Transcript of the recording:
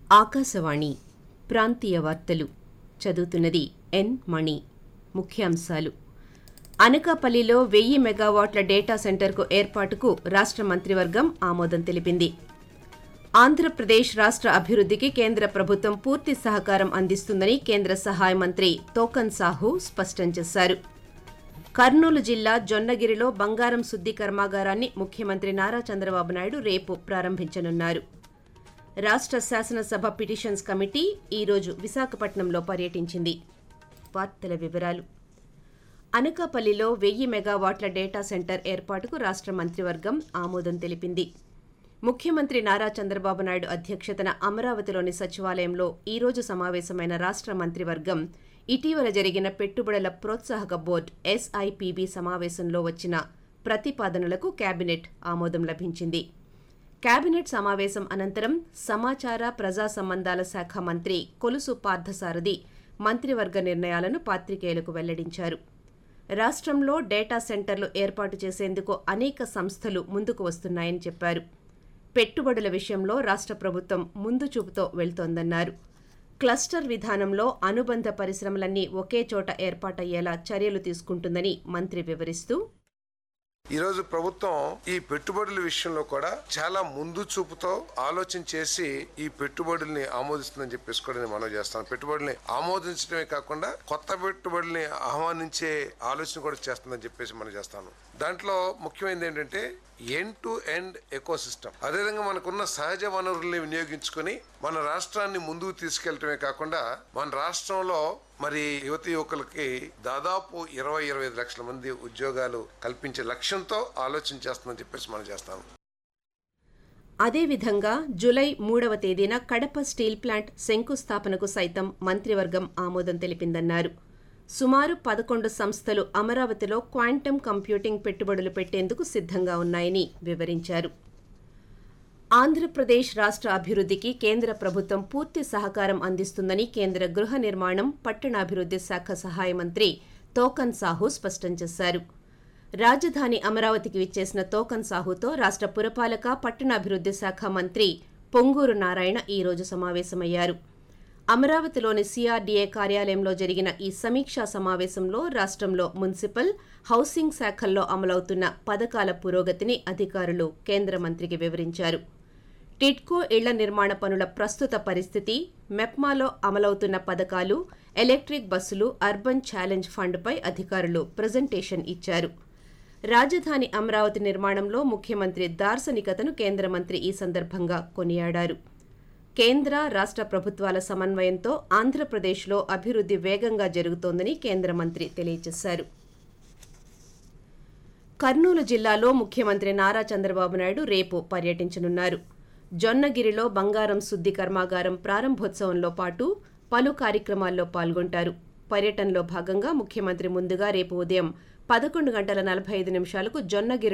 ఆకాశవాణి ప్రాంతీయ వార్తలు చదువుతున్నది ఎన్ మణి ముఖ్యాంశాలు అనకాపల్లిలో వెయ్యి మెగావాట్ల డేటా సెంటర్కు ఏర్పాటుకు రాష్ట్ర మంత్రివర్గం ఆమోదం తెలిపింది ఆంధ్రప్రదేశ్ రాష్ట్ర అభివృద్ధికి కేంద్ర ప్రభుత్వం పూర్తి సహకారం అందిస్తుందని కేంద్ర సహాయ మంత్రి తోకన్ సాహు స్పష్టం చేశారు కర్నూలు జిల్లా జొన్నగిరిలో బంగారం శుద్ధి కర్మాగారాన్ని ముఖ్యమంత్రి నారా చంద్రబాబు నాయుడు రేపు ప్రారంభించనున్నారు రాష్ట్ర శాసనసభ పిటిషన్స్ కమిటీ ఈరోజు విశాఖపట్నంలో పర్యటించింది వార్తల వివరాలు అనకాపల్లిలో వెయ్యి మెగావాట్ల డేటా సెంటర్ ఏర్పాటుకు రాష్ట్ర మంత్రివర్గం ఆమోదం తెలిపింది ముఖ్యమంత్రి నారా చంద్రబాబు నాయుడు అధ్యక్షతన అమరావతిలోని సచివాలయంలో ఈరోజు సమావేశమైన రాష్ట్ర మంత్రివర్గం ఇటీవల జరిగిన పెట్టుబడుల ప్రోత్సాహక బోర్డు ఎస్ఐపిబి సమావేశంలో వచ్చిన ప్రతిపాదనలకు కేబినెట్ ఆమోదం లభించింది కేబినెట్ సమావేశం అనంతరం సమాచార ప్రజా సంబంధాల శాఖ మంత్రి కొలుసు పార్థసారథి మంత్రివర్గ నిర్ణయాలను పాత్రికేయులకు వెల్లడించారు రాష్ట్రంలో డేటా సెంటర్లు ఏర్పాటు చేసేందుకు అనేక సంస్థలు ముందుకు వస్తున్నాయని చెప్పారు పెట్టుబడుల విషయంలో రాష్ట్ర ప్రభుత్వం ముందు చూపుతో వెళ్తోందన్నారు క్లస్టర్ విధానంలో అనుబంధ పరిశ్రమలన్నీ ఒకే చోట ఏర్పాటయ్యేలా చర్యలు తీసుకుంటుందని మంత్రి వివరిస్తూ ఈ రోజు ప్రభుత్వం ఈ పెట్టుబడుల విషయంలో కూడా చాలా ముందు చూపుతో ఆలోచన చేసి ఈ పెట్టుబడుల్ని ఆమోదిస్తుందని చెప్పేసి కూడా నేను మనవి చేస్తాను పెట్టుబడుల్ని ఆమోదించడమే కాకుండా కొత్త పెట్టుబడుల్ని ఆహ్వానించే ఆలోచన కూడా చేస్తుందని చెప్పేసి మనం చేస్తాను దాంట్లో ముఖ్యమైనది ఏంటంటే end to end eco system అదేవిధంగా మనకున్న సహజ వనరుల్ని వినియోగించుకొని మన రాష్ట్రాన్ని ముందుకు తీసుకెళ్లటమే కాకుండా మన రాష్ట్రంలో మరి యువతి యువకులకి దాదాపు ఇరవై ఇరవై ఐదు లక్షల మంది ఉద్యోగాలు కల్పించే లక్ష్యంతో ఆలోచన చేస్తుందని చెప్పేసి మనం చేస్తాము అదేవిధంగా జులై మూడవ తేదీన కడప స్టీల్ ప్లాంట్ శంకుస్థాపనకు సైతం మంత్రివర్గం ఆమోదం తెలిపిందన్నారు సుమారు పదకొండు సంస్థలు అమరావతిలో క్వాంటమ్ కంప్యూటింగ్ పెట్టుబడులు పెట్టేందుకు సిద్ధంగా ఉన్నాయని వివరించారు ఆంధ్రప్రదేశ్ రాష్ట్ర అభివృద్ధికి కేంద్ర ప్రభుత్వం పూర్తి సహకారం అందిస్తుందని కేంద్ర గృహ నిర్మాణం పట్టణాభివృద్ధి శాఖ సహాయ మంత్రి తోకన్ సాహు స్పష్టం చేశారు రాజధాని అమరావతికి విచ్చేసిన తోకన్ సాహుతో రాష్ట్ర పురపాలక పట్టణాభివృద్ధి శాఖ మంత్రి పొంగూరు నారాయణ ఈ రోజు సమావేశమయ్యారు అమరావతిలోని సిఆర్డీఏ కార్యాలయంలో జరిగిన ఈ సమీక్షా సమావేశంలో రాష్ట్రంలో మున్సిపల్ హౌసింగ్ శాఖల్లో అమలవుతున్న పథకాల పురోగతిని అధికారులు కేంద్ర మంత్రికి వివరించారు టిడ్కో ఇళ్ల నిర్మాణ పనుల ప్రస్తుత పరిస్థితి మెప్మాలో అమలవుతున్న పథకాలు ఎలక్ట్రిక్ బస్సులు అర్బన్ ఛాలెంజ్ ఫండ్పై అధికారులు ప్రజెంటేషన్ ఇచ్చారు రాజధాని అమరావతి నిర్మాణంలో ముఖ్యమంత్రి దార్శనికతను కేంద్ర మంత్రి ఈ సందర్భంగా కొనియాడారు కేంద్ర రాష్ట్ర ప్రభుత్వాల సమన్వయంతో ఆంధ్రప్రదేశ్లో అభివృద్ధి వేగంగా జరుగుతోందని కేంద్ర మంత్రి తెలియజేశారు కర్నూలు జిల్లాలో ముఖ్యమంత్రి నారా చంద్రబాబు నాయుడు రేపు పర్యటించనున్నారు జొన్నగిరిలో బంగారం శుద్ధి కర్మాగారం ప్రారంభోత్సవంలో పాటు పలు కార్యక్రమాల్లో పాల్గొంటారు పర్యటనలో భాగంగా ముఖ్యమంత్రి ముందుగా రేపు ఉదయం పదకొండు గంటల నలభై ఐదు నిమిషాలకు జొన్నగిరి